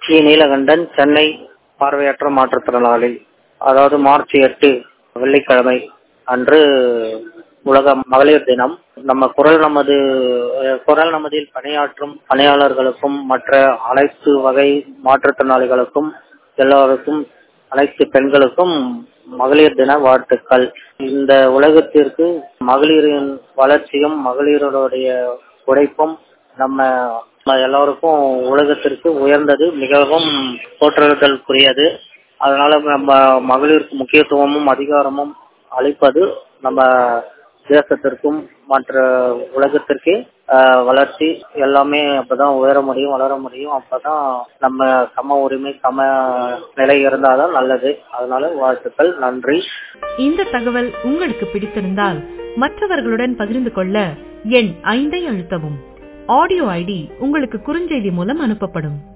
C Neelakandan Chennai பார்வையற்ற மாற்றுத்திறனாளி அதாவது மார்ச் எட்டு வெள்ளிக்கிழமை அன்று உலக மகளிர் தினம் நம்ம குரல் நமது அஹ், குரல் நமதில் பணியாற்றும் பணியாளர்களுக்கும் மற்ற அனைத்து வகை மாற்றுத்திறனாளிகளுக்கும் எல்லோருக்கும் அனைத்து பெண்களுக்கும் மகளிர் தின வாழ்த்துக்கள் இந்த உலகத்திற்கு மகளிரின் வளர்ச்சியும் மகளிருடைய உழைப்பும் நம்ம நம்ம எல்லாருக்கும் உலகத்திற்கு உயர்ந்தது மிகவும் போற்றுதலுக்குரியது அதனால நம்ம மகளிருக்கு முக்கியத்துவமும் அதிகாரமும் அளிப்பது நம்ம தேசத்திற்கும் மற்ற உலகத்திற்கே ஆஹ், வளர்ச்சி எல்லாமே அப்பதான் உயர முடியும் வளர முடியும் அப்பதான் நம்ம சம உரிமை சம நிலை இருந்தாதான் நல்லது அதனால வாழ்த்துக்கள் நன்றி இந்த தகவல் உங்களுக்கு பிடித்திருந்தால் மற்றவர்களுடன் பகிர்ந்து கொள்ள எண் ஐந்தை அழுத்தவும் ஆடியோ ஐடி உங்களுக்கு குறுஞ்செய்தி மூலம் அனுப்பப்படும்